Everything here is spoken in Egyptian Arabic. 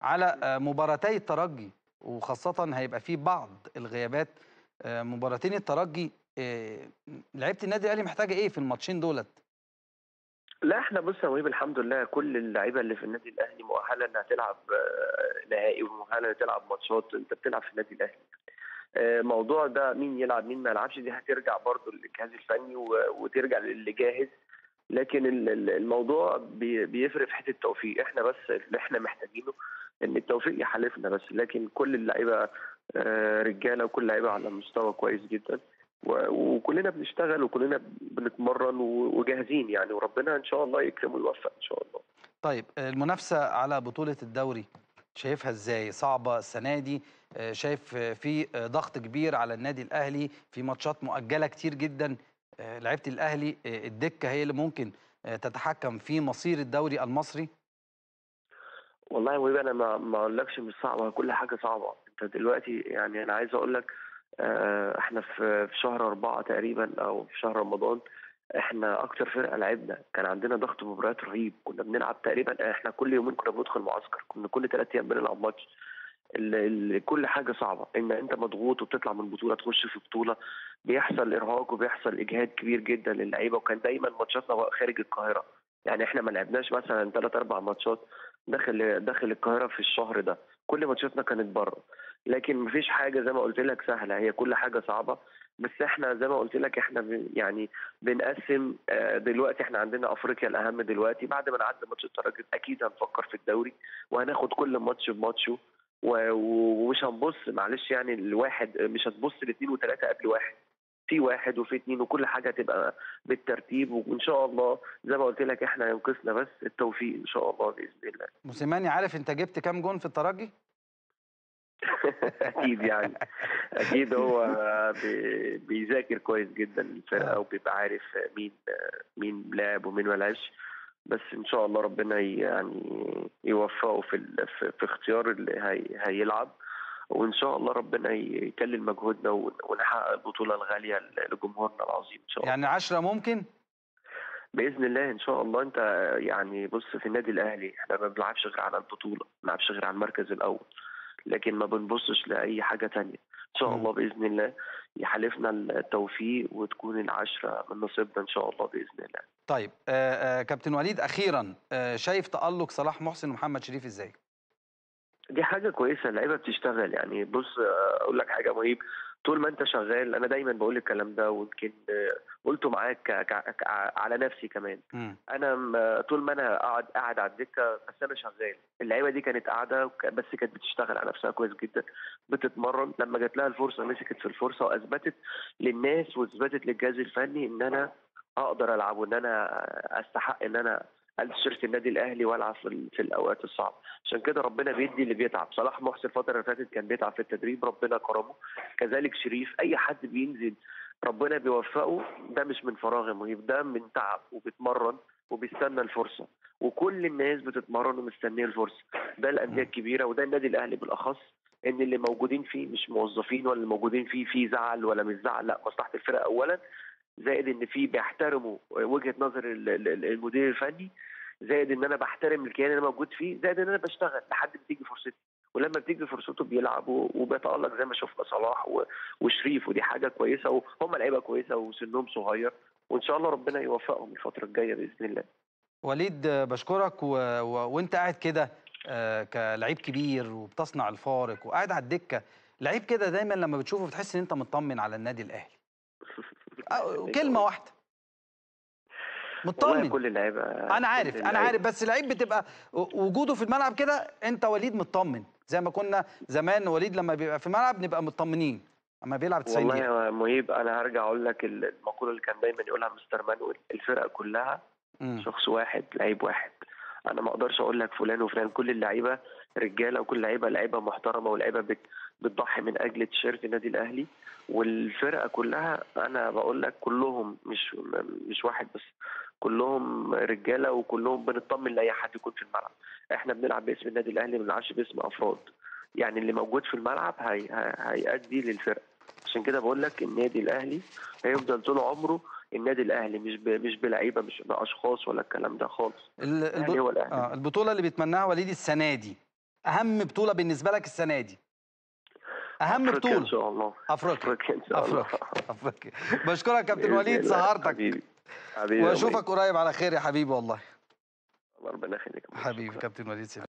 على آه، مباراتي الترجي وخاصة هيبقى في بعض الغيابات آه، مباراتين الترجي آه، لعيبة النادي الأهلي محتاجة إيه في الماتشين دولت؟ لا احنا بص يا مهيب الحمد لله كل اللعيبه اللي في النادي الاهلي مؤهله انها تلعب آه، نهائي ومؤهله انها تلعب ماتشات انت بتلعب في النادي الاهلي. آه، موضوع ده مين يلعب مين ما يلعبش دي هترجع برضو للجهاز الفني و- وترجع للي جاهز لكن ال- ال- الموضوع بي- بيفرق في حته التوفيق احنا بس اللي احنا محتاجينه ان التوفيق يحالفنا بس لكن كل اللعيبه آه، رجاله وكل اللعيبه على مستوى كويس جدا و- وكلنا بنشتغل وكلنا بنتمرن و- وجاهزين يعني وربنا ان شاء الله يكرم ويوفق ان شاء الله طيب آه، المنافسة على بطولة الدوري شايفها إزاي؟ صعبة السنة دي آه، شايف آه، في آه، ضغط كبير على النادي الأهلي في ماتشات مؤجلة كتير جدا آه، لعيبة الأهلي آه، الدكة هي اللي ممكن آه، تتحكم في مصير الدوري المصري والله يا مهيب انا ما ما اقولكش مش صعبه كل حاجه صعبه انت دلوقتي يعني انا عايز اقول لك آه، احنا في في شهر أربعة تقريبا او في شهر رمضان احنا اكتر فرقه لعبنا كان عندنا ضغط مباريات رهيب كنا بنلعب تقريبا احنا كل يومين كنا بندخل معسكر كنا كل ثلاث ايام بنلعب ماتش ال- ال- كل حاجه صعبه ان انت مضغوط وبتطلع من بطوله تخش في بطوله بيحصل ارهاق وبيحصل اجهاد كبير جدا للعيبه وكان دايما ماتشاتنا بقى خارج القاهره يعني احنا ما لعبناش مثلا ثلاث اربع ماتشات داخل داخل القاهره في الشهر ده كل ماتشاتنا كانت بره لكن مفيش حاجه زي ما قلت لك سهله هي كل حاجه صعبه بس احنا زي ما قلت لك احنا بن- يعني بنقسم آه، دلوقتي احنا عندنا افريقيا الاهم دلوقتي بعد ما نعدي ماتش الترجي اكيد هنفكر في الدوري وهناخد كل ماتش بماتشه و- و- ومش هنبص معلش يعني الواحد مش هتبص لاثنين وثلاثه قبل واحد في واحد وفي اتنين وكل حاجه هتبقى بالترتيب وان شاء الله زي ما قلت لك احنا ينقصنا بس التوفيق ان شاء الله باذن الله موسيماني عارف أنت جبت كام جون في الترجي؟ اكيد يعني اكيد هو بي- بيذاكر كويس جدا الفرقه وبيبقى عارف مين مين لعب ومين ما لعبش بس ان شاء الله ربنا ي- يعني يوفقه في ال- في, في اختيار اللي هي هيلعب وان شاء الله ربنا يكلل مجهودنا ون- ونحقق البطوله الغاليه لجمهورنا العظيم ان شاء الله يعني عشرة ممكن؟ باذن الله ان شاء الله انت يعني بص في النادي الاهلي احنا ما بنلعبش غير على البطوله ما بنلعبش غير على المركز الاول لكن ما بنبصش لاي حاجه تانية ان شاء مم. الله باذن الله يحالفنا التوفيق وتكون العشره من نصيبنا ان شاء الله باذن الله طيب آه آه كابتن وليد أخيرا آه شايف تألق صلاح محسن ومحمد شريف إزاي؟ دي حاجه كويسه اللعيبه بتشتغل يعني بص اقول لك حاجه مهيب طول ما انت شغال انا دايما بقول الكلام ده ويمكن قلته معاك ك- ك- ك- على نفسي كمان مم. انا م- طول ما انا قاعد قاعد على الدكه بس انا شغال اللعيبه دي كانت قاعده وك- بس كانت بتشتغل على نفسها كويس جدا بتتمرن لما جات لها الفرصه مسكت في الفرصه واثبتت للناس واثبتت للجهاز الفني ان انا اقدر العب وان انا استحق ان انا البس شيرت النادي الاهلي والعب في, ال- في الاوقات الصعبه عشان كده ربنا بيدي اللي بيتعب صلاح محسن الفتره اللي فاتت كان بيتعب في التدريب ربنا كرمه كذلك شريف اي حد بينزل ربنا بيوفقه ده مش من فراغ يا مهيب ده من تعب وبيتمرن وبيستنى الفرصه وكل الناس بتتمرن ومستنيه الفرصه ده الانديه الكبيره وده النادي الاهلي بالاخص ان اللي موجودين فيه مش موظفين ولا اللي موجودين فيه فيه زعل ولا مش زعل لا مصلحه الفرقه اولا زائد ان في بيحترموا وجهه نظر ال- ال- ال- المدير الفني زائد ان انا بحترم الكيان اللي انا موجود فيه زائد ان انا بشتغل لحد ما تيجي فرصتي ولما بتيجي فرصته بيلعب و- وبيتالق زي ما شفنا صلاح و- وشريف ودي حاجه كويسه وهم لعيبه كويسه وسنهم صغير وان شاء الله ربنا يوفقهم الفتره الجايه باذن الله وليد آه، بشكرك و... و... وانت قاعد كده آه، كلعيب كبير وبتصنع الفارق وقاعد على الدكه لعيب كده دايما لما بتشوفه بتحس ان انت مطمن على النادي الاهلي آه، كلمه واحده والله مطمن كل اللعيبه انا عارف كل انا اللعيبة- عارف بس لعيب بتبقى و- وجوده في الملعب كده انت وليد مطمن زي ما كنا زمان وليد لما بيبقى في الملعب نبقى مطمنين اما بيلعب 90 والله دقيقه يا مهيب انا هرجع اقول لك المقوله اللي كان دايما يقولها مستر مانويل الفرقه كلها مم. شخص واحد لعيب واحد انا ما اقدرش اقول لك فلان وفلان كل اللعيبه رجاله وكل لعيبه لعيبه محترمه ولعيبه بت- بتضحي من اجل تيشيرت النادي الاهلي والفرقه كلها انا بقول لك كلهم مش مش واحد بس كلهم رجاله وكلهم بنطمن لاي حد يكون في الملعب احنا بنلعب باسم النادي الاهلي ما بنلعبش باسم افراد يعني اللي موجود في الملعب هي هي- هيأدي للفرقه عشان كده بقول لك النادي الاهلي هيفضل طول عمره النادي الاهلي مش ب... مش بلعيبه مش باشخاص ولا الكلام ده خالص ال- الاهلي هو الب... الاهلي آه البطوله اللي بيتمناها وليد السنه دي اهم بطوله بالنسبه لك السنه دي اهم أفريقيا ان بطوله شاء الله افريقيا افريقيا ان شاء الله افريقيا افريقيا بشكرك كابتن بإذن وليد الله. سهرتك حبيبي حبيبي يا واشوفك قريب على خير يا حبيبي والله أبو إيد. ربنا يخليك حبيبي كابتن وليد سليمان